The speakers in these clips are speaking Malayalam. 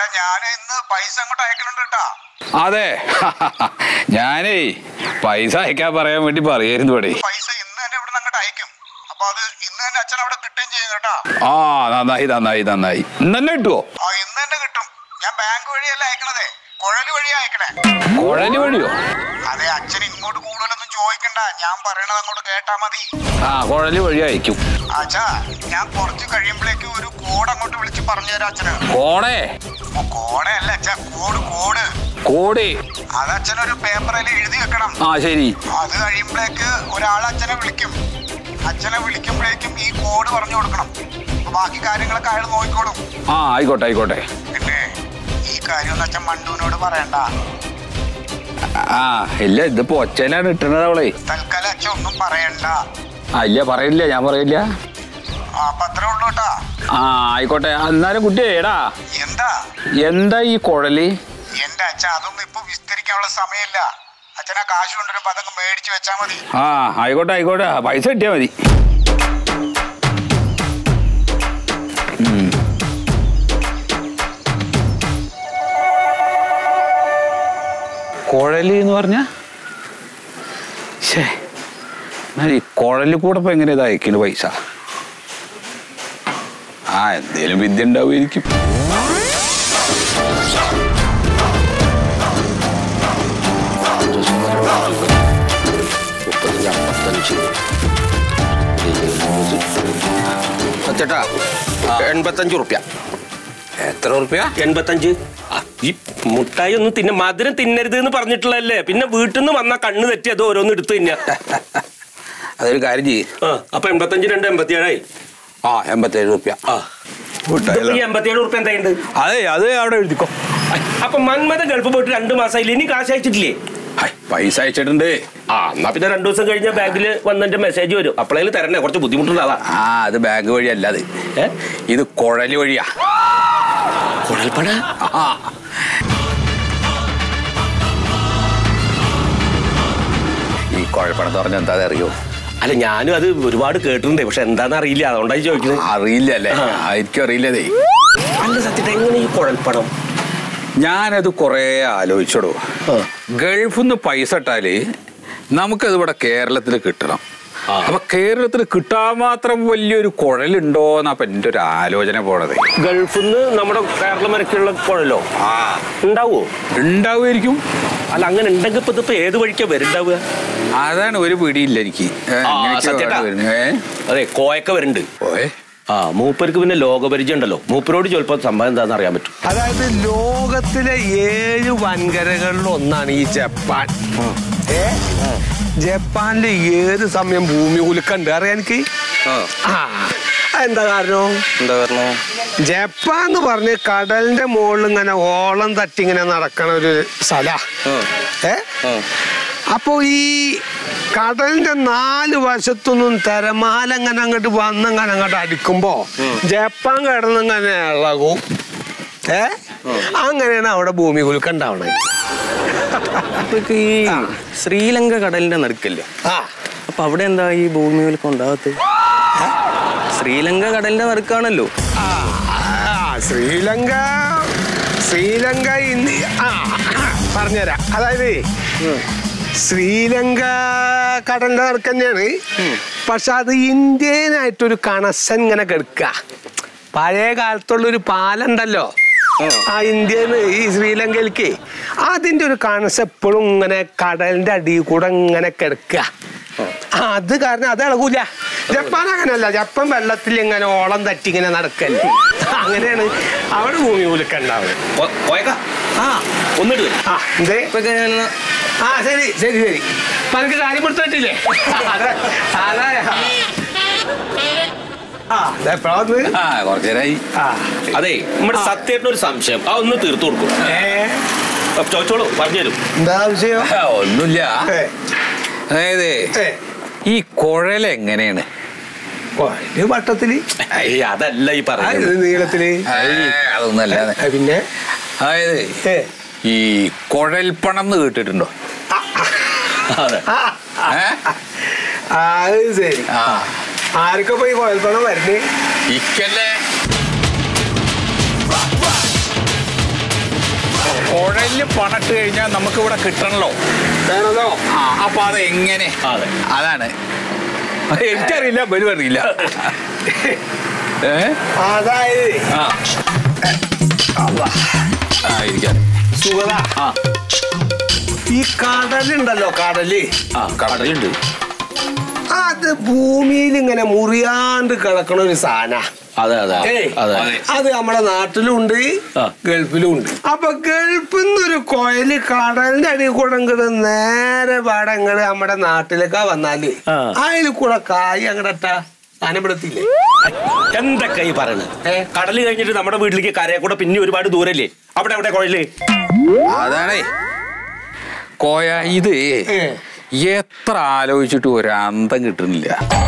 അച്ഛാ ഞാൻ ഇന്ന് പൈസ അങ്ങോട്ട് അയക്കണുണ്ട് കേട്ടാ അതെ ഞാനേ പൈസ അയക്കാൻ പറയാൻ വേണ്ടി പറയായിരുന്നു ഇവിടെ പൈസ ഇന്ന് തന്നെ ഇവിടെ അങ്ങോട്ട് അയക്കും അപ്പൊ അത് ഇന്ന് തന്നെ അച്ഛൻ അവിടെ കിട്ടുകയും ചെയ്യും കേട്ടാ ആ നന്നായി നന്നായി നന്നായി ഇന്ന് തന്നെ കിട്ടുവോ ആ ഇന്ന് തന്നെ കിട്ടും ഞാൻ ബാങ്ക് വഴിയല്ല അയക്കണതേ കുഴല് വഴിയാ അയക്കണേ കുഴല് വഴിയോ അതെ അച്ഛൻ ഇങ്ങോട്ട് കൂടുതലൊന്നും ചോദിക്കണ്ട ഞാൻ പറയണത് അങ്ങോട്ട് കേട്ടാ മതി ആ കുഴല് വഴി അയക്കും അച്ഛാ ഞാൻ കുറച്ച് കഴിയുമ്പോഴേക്ക് ഒരു കോഡ് അങ്ങോട്ട് വിളിച്ച് പറഞ്ഞു തരാം അച്ഛന് കോണേ ഓ, കോഡല്ല അച്ഛാ കോഡ് കോഡ് കോടി അത് അച്ഛനൊരു പേപ്പറിൽ എഴുതി വെക്കണം ആ ശരി അത് കഴിയുമ്പോഴേക്ക് ഒരാൾ അച്ഛനെ വിളിക്കും അച്ഛനെ വിളിക്കുമ്പോഴേക്കും ഈ കോഡ് പറഞ്ഞു കൊടുക്കണം അപ്പൊ ബാക്കി കാര്യങ്ങളൊക്കെ അയാൾ നോക്കിക്കോളും ആ ആയിക്കോട്ടെ ആയിക്കോട്ടെ പിന്നെ ഈ കാര്യമൊന്നും അച്ഛൻ മണ്ടുവിനോട് പറയണ്ട ആ ഇല്ല ഇതിപ്പോ ഒച്ചയിലാണ് ഇട്ടുന്നത് അവളെ തൽക്കാലം അച്ഛൻ ഒന്നും പറയണ്ട ആ ഇല്ല പറയില്ല ഞാൻ പറയില്ല ആ അപ്പൊ അത്രേ ഉള്ളൂ കേട്ടാ ആ ആയിക്കോട്ടെ എന്നാലും കുട്ടി എടാ എന്താ എന്താ ഈ കുഴല് എന്റെ അച്ഛൻ അതൊന്നും ഇപ്പൊ വിസ്തരിക്കാനുള്ള സമയമില്ല അച്ഛനാ കാശ് കൊണ്ടുവരുമ്പോ അതങ്ങ് മേടിച്ചു വെച്ചാ മതി ആ ആയിക്കോട്ടെ ആയിക്കോട്ടെ പൈസ കിട്ടിയാ മതി ഉം. കുഴല് എന്ന് പറഞ്ഞ ശേ എന്നാൽ ഈ കുഴലിൽ കൂടെ ഇപ്പൊ എങ്ങനെ ഇത് അയക്കുന്നു പൈസ ആ എന്തേലും വിദ്യ ഉണ്ടാവുമായിരിക്കും ചേട്ടാ എൺപത്തഞ്ച് റുപ്യ എത്ര ഉറുപ്പ്യ എൺപത്തഞ്ച് ആ, ഈ മുട്ടായി ഒന്നും തിന്ന മധുരം തിന്നരുത് എന്ന് പറഞ്ഞിട്ടുള്ളതല്ലേ പിന്നെ വീട്ടിൽ നിന്ന് വന്ന കണ്ണ് തെറ്റി അത് ഓരോന്ന് എടുത്ത് തിന്ന അതൊരു കാര്യം ചെയ്യ് ആ അപ്പൊ എൺപത്തഞ്ച് രണ്ട് എൺപത്തിയേഴായി ആ എൺപത്തേഴ് റുപ്യ ആ ഇതിപ്പോ ഈ എൺപത്തിയേഴ് റുപ്യ എന്തായുണ്ട് അതെ അത് അവിടെ എഴുതിക്കോ അപ്പൊ മന്മഥൻ ഗൾഫ് പോയിട്ട് രണ്ട് മാസമായില്ലേ ഇനി കാശ് അയച്ചിട്ടില്ലേ ഹൈ, പൈസ അയച്ചിട്ടുണ്ട് ആ എന്നാ പിന്നെ രണ്ടു ദിവസം കഴിഞ്ഞ ബാങ്കിൽ വന്നിട്ട് മെസ്സേജ് വരും അപ്പോഴേലും തരണേ കുറച്ച് ബുദ്ധിമുട്ടുണ്ട് അതാ ആ അത് ബാങ്ക് വഴി അല്ല അത് ഏ? ഇത് കുഴല് വഴിയാ കുഴൽപ്പണ ആ. ഈ കുഴപ്പണെന്ന് പറഞ്ഞ എന്താ അറിയോ അല്ല ഞാനും അത് ഒരുപാട് കേട്ടിട്ടുണ്ട് പക്ഷെ എന്താണെന്ന് അറിയില്ല അതുകൊണ്ടായി ചോദിക്കുന്നത് അറിയില്ല അല്ലേ ആ. ആയിരിക്കും അറിയില്ലതേ അല്ല സത്യത്തെ എങ്ങനെ ഈ കുഴൽപ്പണം ഞാനത് കുറേ ആലോചിച്ചോടൂ ആ. ഗൾഫിൽ നിന്ന് പൈസ ഇട്ടാല് നമുക്കത് ഇവിടെ കേരളത്തിൽ കിട്ടണം ആ. അപ്പൊ കേരളത്തിൽ കിട്ടാൻ മാത്രം വലിയൊരു കുഴലുണ്ടോന്നാ അപ്പൊ എന്റെ ഒരു ആലോചന പോണത് ഗൾഫിൽ നിന്ന് നമ്മുടെ കേരളം വരയ്ക്കുള്ള കുഴലോ ആ ഉണ്ടാവോ ഉണ്ടാവുമായിരിക്കും അല്ല അങ്ങനെ ഉണ്ടെങ്കിൽ ഇപ്പൊ ഇതിപ്പോ ഏത് വഴിക്കാ വരുന്നുണ്ടാവുക അതാണ് ഒരു പിടിയില്ല എനിക്ക് ഏ, ആ, ഇങ്ങനെയൊക്കെ സത്യേട്ടാ. വരുന്നത്. ഏ? അതെ കോയൊക്കെ വരുന്നുണ്ട് പോയെ ആ മൂപ്പർക്ക് പിന്നെ ലോകപരിചയം ഉണ്ടല്ലോ മൂപ്പരോട് ചിലപ്പോൾ സംഭവം എന്താണെന്ന് അറിയാൻ പറ്റും അതായത് ലോകത്തിലെ ഏഴ് വൻകരകളിൽ ഒന്നാണ് ഈ ജപ്പാൻ ഏ ജപ്പാനിൽ ഏത് സമയം ഭൂമി ഉലുക്കുണ്ട് അറിയാൻ എനിക്ക് ആ എന്താ കാരണം എന്താ പറഞ്ഞത് ജപ്പാൻ എന്ന് പറഞ്ഞ് കടലിന്റെ മുകളിൽ ഇങ്ങനെ ഓളം തട്ടി ഇങ്ങനെ നടക്കണ ഒരു സ്ഥല ഏ അപ്പോ ഈ കടലിന്റെ നാല് വശത്തുനിന്നും തിരമാല ഇങ്ങനെ അങ്ങോട്ട് വന്നങ്ങനെ അങ്ങോട്ട് അടിക്കുമ്പോ ജപ്പാൻ കിടന്നിങ്ങനെ ഇളകും ഏ അങ്ങനെയാണ് അവിടെ ഭൂമി കുലുക്കുണ്ടാവണത് ഇതൊക്കെ ഈ ശ്രീലങ്ക കടലിന്റെ നടുക്കല്ലേ ആ അപ്പൊ അവിടെ എന്താ ഈ ഭൂമികൾക്ക് ഉണ്ടാകത്ത് ശ്രീലങ്ക കടലിന്റെ നടുക്കാണല്ലോ ആ, ആ, ശ്രീലങ്ക ശ്രീലങ്ക ഇന്ത്യ ആ ആ, പറഞ്ഞുതരാം അതായത് ശ്രീലങ്ക കടലിന്റെ നടുക്ക് തന്നെയാണ് പക്ഷെ അത് ഇന്ത്യനായിട്ടൊരു കണക്ഷൻ ഇങ്ങനെ കിടക്കുക പഴയ കാലത്തുള്ള ഒരു പാലുണ്ടല്ലോ ആ ഇന്ത്യന്ന് ഈ ശ്രീലങ്കയിലേക്ക് അതിന്റെ ഒരു കണക്ഷൻ എപ്പോഴും ഇങ്ങനെ കടലിന്റെ അടിയിൽ കൂടെ ഇങ്ങനെ കിടക്കുക അത് കാരണം അത് ഇളകൂല ജപ്പാൻ അങ്ങനെയല്ല ജപ്പാൻ വെള്ളത്തിൽ ഇങ്ങനെ ഓളം തട്ടി ഇങ്ങനെ നടക്കല്ലേ അങ്ങനെയാണ് അവിടെ ഭൂമി കുലുക്കുണ്ടാവുന്നത് കോയക്ക ആ ഒന്നിട്ട് വരും ആ എന്തേ ഇപ്പൊ ഇങ്ങനെ ആ ശരി ശരി ശരി അപ്പൊ എനിക്ക് കാര്യം കൊടുത്തിട്ടില്ലേ അതെ അതാ ആ അതെപ്പോഴാ വന്നത്? ആ കുറച്ചു നേരമായി ആ അതെ നമ്മുടെ സത്യമായിട്ട് ഒരു സംശയം ആ ഒന്ന് തീർത്തു കൊടുക്കും ഏ അപ്പൊ ചോദിച്ചോളൂ പറഞ്ഞുതരും എന്താ വിഷയം ആ, ഒന്നുമില്ല ഏ, അതായത് ഏ, ഈ കുഴൽ എങ്ങനെയാണ് ഒരു വട്ടത്തില് ഏയ് അതല്ല ഈ ആ, പറയുന്നത് ഇത് നീളത്തില് അതൊന്നല്ല ആ, പിന്നെ അതായത് ഏ ഈ കുഴൽപ്പണം എന്ന് കേട്ടിട്ടുണ്ടോ അതെ ആ, ഏ? ആ, അത് ശരി ആ ആരൊക്കെ പോയി കോയൽപ്പണം വരുന്നേ ഇക്കല്ലേ കടലിൽ പണിട്ട് കഴിഞ്ഞാൽ നമുക്ക് ഇവിടെ കിട്ടണല്ലോ വേണമല്ലോ ആ അപ്പൊ അത് എങ്ങനെ അതെ. അതാണ് അത് എനിക്കറിയില്ല ബലു അറിയില്ല ഏ അതായത് ആ ആ ഇരിക്കാം സുഗത ആ ഈ കടലുണ്ടല്ലോ കടല് ആ കടലുണ്ട് അത് ഭൂമിയിൽ ഇങ്ങനെ മുറിയാണ്ട് കിടക്കണ ഒരു സാധന അതെ അതെ ഏയ്, അതെ അത് നമ്മുടെ നാട്ടിലും ഉണ്ട് ആ. ഗൾഫിലും ഉണ്ട് അപ്പൊ ഗൾഫിൽ നിന്നൊരു കൊയല് കടലിന്റെ അടിയിൽ കൂടെ ഇങ്ങട് നേരെ പാടങ്ങള് നമ്മുടെ നാട്ടിലേക്കാ വന്നാല് ആ. അതിൽ കൂടെ കായ് അങ്ങടട്ടാ സ്ഥാനപ്പെടുത്തില്ലേ എന്തൊക്കെ ഈ പറയണത് ഏ? കടല് കഴിഞ്ഞിട്ട് നമ്മുടെ വീട്ടിലേക്ക് കരയെ കൂടെ പിന്നെ ഒരുപാട് ദൂരല്ലേ അവിടെ അവിടെ കുഴല് അതാണേ കോയ ഇത് ഏ. എത്ര ആലോചിച്ചിട്ട് ഒരു അന്തം കിട്ടുന്നില്ല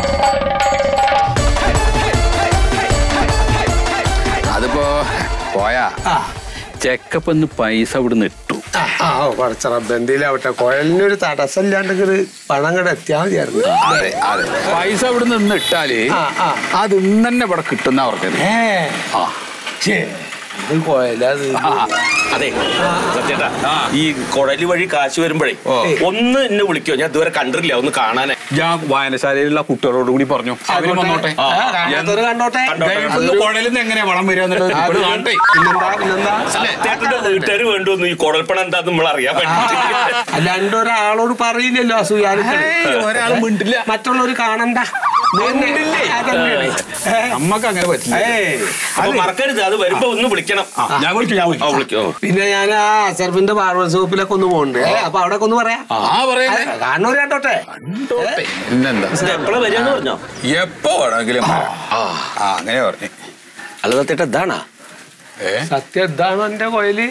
അതിപ്പോ കോയ ആ ചെക്കപ്പ് ഒന്ന് പൈസ ഇവിടുന്ന് ഇട്ടു ആ, ആ ഓ കുറച്ച റബ്ബന്തിയിലാവട്ടെ കുഴലിനൊരു തടസ്സമില്ലാണ്ട് ഇങ്ങട് പണം കൂടെ എത്തിയാൽ മതിയായിരുന്നു അതെ അതെ പൈസ ഇവിടുന്ന് ഇന്ന് ഇട്ടാല് ആ, ആ. അത് ഇന്ന് തന്നെ ഇവിടെ കിട്ടുന്ന അവർക്ക് ഏ ആ ഛേ, ഇത് കുഴലത് ആ. അതെ സത്യേട്ടാ ആ. ഈ കുഴല് വഴി കാശ് വരുമ്പോഴേ ഓ. ഒന്ന് എന്നെ വിളിക്കോ ഞാൻ ഇതുവരെ കണ്ടിട്ടില്ല ഒന്ന് കാണാനേ ഞാൻ വായനശാലയിലുള്ള കുട്ടികളോട് കൂടി പറഞ്ഞു അവര് വന്നോട്ടെ ആ, കാണാത്തവര് കണ്ടോട്ടെ കുഴലിൽ നിന്ന് എങ്ങനെയാ വളം വരിക എന്നുള്ളത് ഇപ്പോഴും കാണട്ടെ പിന്നെന്താ പിന്നെന്താ സത്യേട്ടന്റെ വീട്ടുകാർ വേണ്ടുവന്നു ഈ കുഴൽപ്പണം എന്താന്ന് നമ്മൾ അറിയാൻ വേണ്ടിട്ട് അല്ലാണ്ട് ഒരാളോട് പറയില്ലല്ലോ അസൂയാലുക്കള് ഒരാൾ മിണ്ടില്ല മറ്റുള്ളവർ കാണണ്ട മിണ്ടില്ലേ? അതന്നെയാണ്. ഏ, നമ്മക്ക് അങ്ങനെ പറ്റില്ല ഏയ്, അപ്പൊ അത് മറക്കരുത് അത് വരുമ്പോ ഒന്ന് വിളിക്കണം ഞാൻ വിളിച്ചു ഞാൻ ആ വിളിച്ചു വിളിക്കോ പിന്നെ ഞാൻ ആ അസർഫിന്റെ ബാർബർ ഷോപ്പിലൊക്കെ ഒന്ന് പോകണ്ട് അപ്പൊ അവിടെ ഒന്ന് പറയാം ആ പറയുന്നേ കാണുന്നവര് കണ്ടോട്ടെ പിന്നെന്താ എപ്പോഴാ വരികയെന്ന് പറഞ്ഞോ എപ്പോ വേണമെങ്കിലും ആ ആ, അങ്ങനെ പറഞ്ഞു അല്ല സത്യേട്ട ഇതാണാ ഏ സത്യം ഇതാണോ എന്റെ കോയില്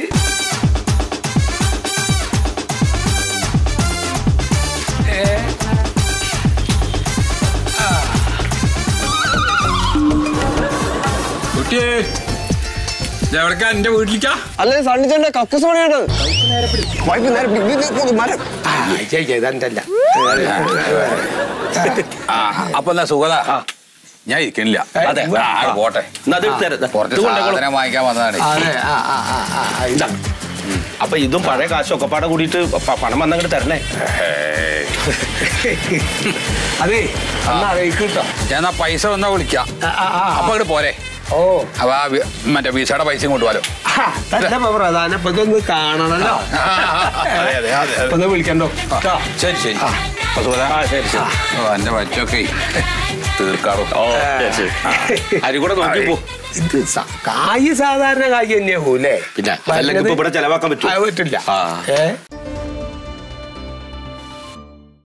കുട്ടിയേ എവിടക്കാ എന്റെ വീട്ടിലേക്കാ അല്ലെ സണ്ണിച്ചേട്ടന്റെ കക്കൂസ് പണിയാണ് വൈകി നേരെ പിടി. ഇത് ഇത് ഇത് മരം ഇതല്ല ആ അപ്പൊ എന്നാ സുഖത ഞാൻ ഇരിക്കണില്ല അതെ. ആ, ആ, പോട്ടെ എന്നാ അത് എടുത്ത് തരാം. കുറച്ച് ഇത് കൊണ്ടേക്കോളൂ. സാധനം വാങ്ങിക്കാൻ വന്നതാണ് അതെ ആ ആ ആ ആ ആ, ഇതാ അപ്പൊ ഇതും പഴയ കാശും ഒക്കെ പാടെ കൂടിയിട്ട് പ- പണം വന്നങ്ങോട്ട് തരണേ അതെ അന്ന് അറിയിക്കട്ടോ ഞാൻ എന്നാ പൈസ വന്നാ വിളിക്കാം ആ, ആ, ആ. അപ്പൊ അങ്ങോട്ട് പോരെ ഓ അപ്പൊ ആ വി- മറ്റേ വിസയുടെ പൈസയും കൊണ്ടുപോലോ ആ, തന്നെ ഇപ്പൊ പ്രധാനം ഇപ്പൊ ഇതൊന്ന് കാണണല്ലോ അതെ, അതെ, അതെ. ഇപ്പൊ ഒന്ന് വിളിക്കണ്ടോ ട്ടോ. ശരി ശരി അപ്പൊ സുഖത ശരി ശരി ഓ, എന്റെ വച്ചൊക്കെ തീർക്കാറോ ഓ ശരി, ശരി അരി കൂടെ നോക്കി പോ ഇത് സ- കായ് സാധാരണ കായ് തന്നെയാവൂല്ലേ പിന്നെ അതല്ലെങ്കിൽ ഇപ്പൊ ഇവിടെ ചെലവാക്കാൻ പറ്റുമോ അത് പറ്റില്ല ആ. ഏ